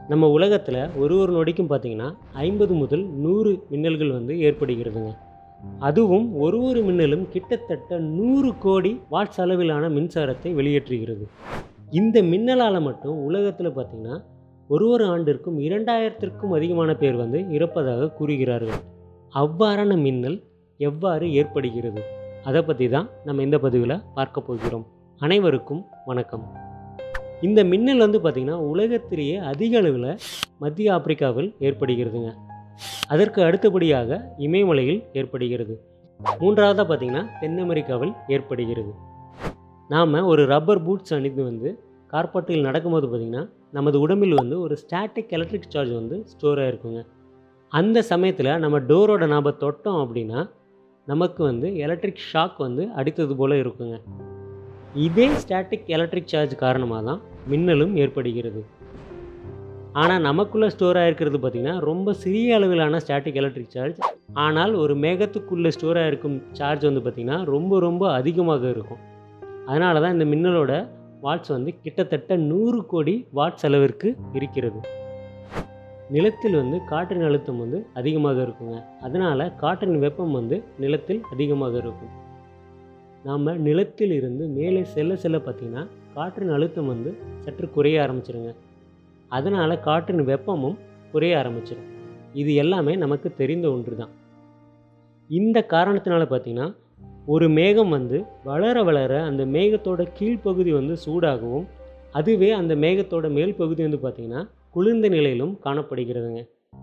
நம்ம உலகத்தில் ஒரு ஒரு நொடிக்கும் பார்த்தீங்கன்னா ஐம்பது முதல் நூறு மின்னல்கள் வந்து ஏற்படுகிறதுங்க அதுவும் ஒரு ஒரு மின்னலும் கிட்டத்தட்ட நூறு கோடி வாட்ஸ் அளவிலான மின்சாரத்தை வெளியேற்றுகிறது இந்த மின்னலால் மட்டும் உலகத்தில் பார்த்திங்கன்னா ஒரு ஒரு ஆண்டிற்கும் இரண்டாயிரத்திற்கும் அதிகமான பேர் வந்து இறப்பதாக கூறுகிறார்கள் அவ்வாறான மின்னல் எவ்வாறு ஏற்படுகிறது அதை பற்றி தான் நம்ம இந்த பதிவில் பார்க்க போகிறோம் அனைவருக்கும் வணக்கம் இந்த மின்னல் வந்து பார்த்திங்கன்னா உலகத்திலேயே அதிக அளவில் மத்திய ஆப்பிரிக்காவில் ஏற்படுகிறதுங்க அதற்கு அடுத்தபடியாக இமயமலையில் ஏற்படுகிறது மூன்றாவதாக பார்த்திங்கன்னா தென் அமெரிக்காவில் ஏற்படுகிறது நாம் ஒரு ரப்பர் பூட்ஸ் அணிந்து வந்து கார்பட்டில் நடக்கும்போது பார்த்திங்கன்னா நமது உடம்பில் வந்து ஒரு ஸ்டாட்டிக் எலக்ட்ரிக் சார்ஜ் வந்து ஸ்டோர் ஆகிருக்குங்க அந்த சமயத்தில் நம்ம டோரோட நாம தொட்டோம் அப்படின்னா நமக்கு வந்து எலக்ட்ரிக் ஷாக் வந்து அடித்தது போல் இருக்குங்க இதே ஸ்டாட்டிக் எலக்ட்ரிக் சார்ஜ் காரணமாக தான் மின்னலும் ஏற்படுகிறது ஆனால் நமக்குள்ளே ஸ்டோர் ஆகிருக்கிறது பார்த்திங்கன்னா ரொம்ப சிறிய அளவிலான ஸ்டாட்டிக் எலக்ட்ரிக் சார்ஜ் ஆனால் ஒரு மேகத்துக்குள்ளே ஸ்டோர் ஆகிருக்கும் சார்ஜ் வந்து பார்த்திங்கன்னா ரொம்ப ரொம்ப அதிகமாக இருக்கும் அதனால தான் இந்த மின்னலோட வாட்ஸ் வந்து கிட்டத்தட்ட நூறு கோடி வாட்ஸ் அளவிற்கு இருக்கிறது நிலத்தில் வந்து காற்றின் அழுத்தம் வந்து அதிகமாக இருக்குங்க அதனால் காற்றின் வெப்பம் வந்து நிலத்தில் அதிகமாக இருக்கும் நாம் நிலத்தில் இருந்து மேலே செல்ல செல்ல பார்த்திங்கன்னா காற்றின் அழுத்தம் வந்து சற்று குறைய ஆரம்பிச்சிருங்க அதனால் காற்றின் வெப்பமும் குறைய ஆரம்பிச்சிடும் இது எல்லாமே நமக்கு தெரிந்த ஒன்று தான் இந்த காரணத்தினால பார்த்திங்கன்னா ஒரு மேகம் வந்து வளர வளர அந்த மேகத்தோட கீழ்ப்பகுதி வந்து சூடாகவும் அதுவே அந்த மேகத்தோட மேல் பகுதி வந்து பார்த்திங்கன்னா குளிர்ந்த நிலையிலும் காணப்படுகிறதுங்க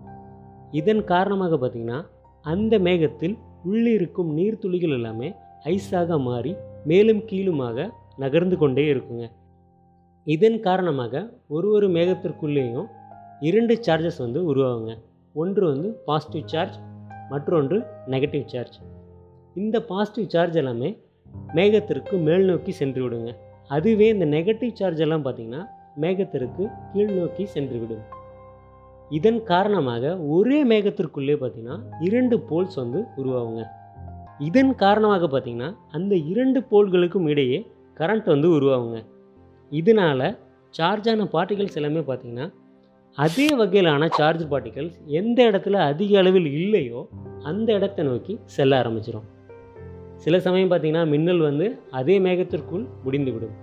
இதன் காரணமாக பார்த்திங்கன்னா அந்த மேகத்தில் உள்ளிருக்கும் நீர்த்துளிகள் எல்லாமே ஐஸாக மாறி மேலும் கீழுமாக நகர்ந்து கொண்டே இருக்குங்க இதன் காரணமாக ஒரு ஒரு மேகத்திற்குள்ளேயும் இரண்டு சார்ஜஸ் வந்து உருவாகுங்க ஒன்று வந்து பாசிட்டிவ் சார்ஜ் மற்றொன்று நெகட்டிவ் சார்ஜ் இந்த பாசிட்டிவ் சார்ஜ் எல்லாமே மேகத்திற்கு மேல் நோக்கி சென்று விடுங்க அதுவே இந்த நெகட்டிவ் சார்ஜ் எல்லாம் பார்த்திங்கன்னா மேகத்திற்கு கீழ் நோக்கி சென்று விடும் இதன் காரணமாக ஒரே மேகத்திற்குள்ளே பார்த்திங்கன்னா இரண்டு போல்ஸ் வந்து உருவாகுங்க இதன் காரணமாக பார்த்திங்கன்னா அந்த இரண்டு போல்களுக்கும் இடையே கரண்ட் வந்து உருவாகுங்க இதனால் சார்ஜான பார்ட்டிகல்ஸ் எல்லாமே பார்த்திங்கன்னா அதே வகையிலான சார்ஜ் பார்ட்டிகல்ஸ் எந்த இடத்துல அதிக அளவில் இல்லையோ அந்த இடத்தை நோக்கி செல்ல ஆரம்பிச்சிடும் சில சமயம் பார்த்திங்கன்னா மின்னல் வந்து அதே மேகத்திற்குள் முடிந்துவிடும்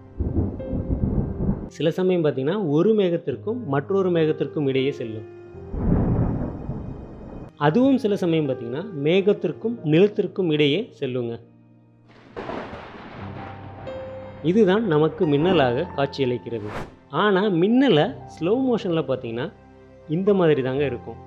சில சமயம் பார்த்திங்கன்னா ஒரு மேகத்திற்கும் மற்றொரு மேகத்திற்கும் இடையே செல்லும் அதுவும் சில சமயம் பார்த்திங்கன்னா மேகத்திற்கும் நிலத்திற்கும் இடையே செல்லுங்க இதுதான் நமக்கு மின்னலாக காட்சியளிக்கிறது ஆனால் மின்னலை ஸ்லோ மோஷனில் பார்த்தீங்கன்னா இந்த மாதிரி தாங்க இருக்கும்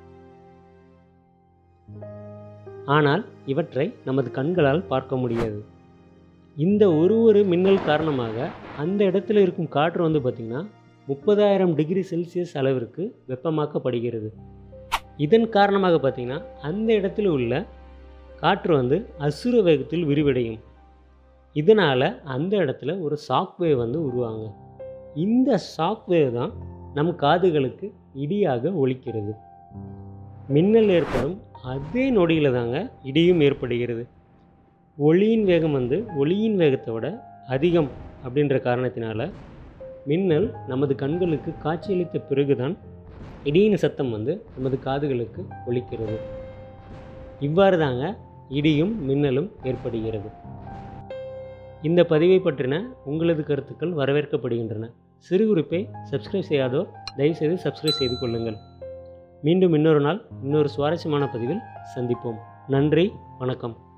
ஆனால் இவற்றை நமது கண்களால் பார்க்க முடியாது இந்த ஒரு ஒரு மின்னல் காரணமாக அந்த இடத்துல இருக்கும் காற்று வந்து பார்த்திங்கன்னா முப்பதாயிரம் டிகிரி செல்சியஸ் அளவிற்கு வெப்பமாக்கப்படுகிறது இதன் காரணமாக பார்த்திங்கன்னா அந்த இடத்துல உள்ள காற்று வந்து அசுர வேகத்தில் விரிவடையும் இதனால் அந்த இடத்துல ஒரு ஷாக் வேவ் வந்து உருவாங்க இந்த ஷாக் வேவ் தான் நம் காதுகளுக்கு இடியாக ஒலிக்கிறது மின்னல் ஏற்படும் அதே நொடியில் தாங்க இடியும் ஏற்படுகிறது ஒளியின் வேகம் வந்து ஒளியின் வேகத்தை விட அதிகம் அப்படின்ற காரணத்தினால மின்னல் நமது கண்களுக்கு காட்சியளித்த பிறகுதான் இடியின் சத்தம் வந்து நமது காதுகளுக்கு ஒலிக்கிறது இவ்வாறு தாங்க இடியும் மின்னலும் ஏற்படுகிறது இந்த பதிவை பற்றின உங்களது கருத்துக்கள் வரவேற்கப்படுகின்றன சிறு குறிப்பை சப்ஸ்கிரைப் செய்யாதோர் தயவுசெய்து சப்ஸ்கிரைப் செய்து கொள்ளுங்கள் மீண்டும் இன்னொரு நாள் இன்னொரு சுவாரஸ்யமான பதிவில் சந்திப்போம் நன்றி வணக்கம்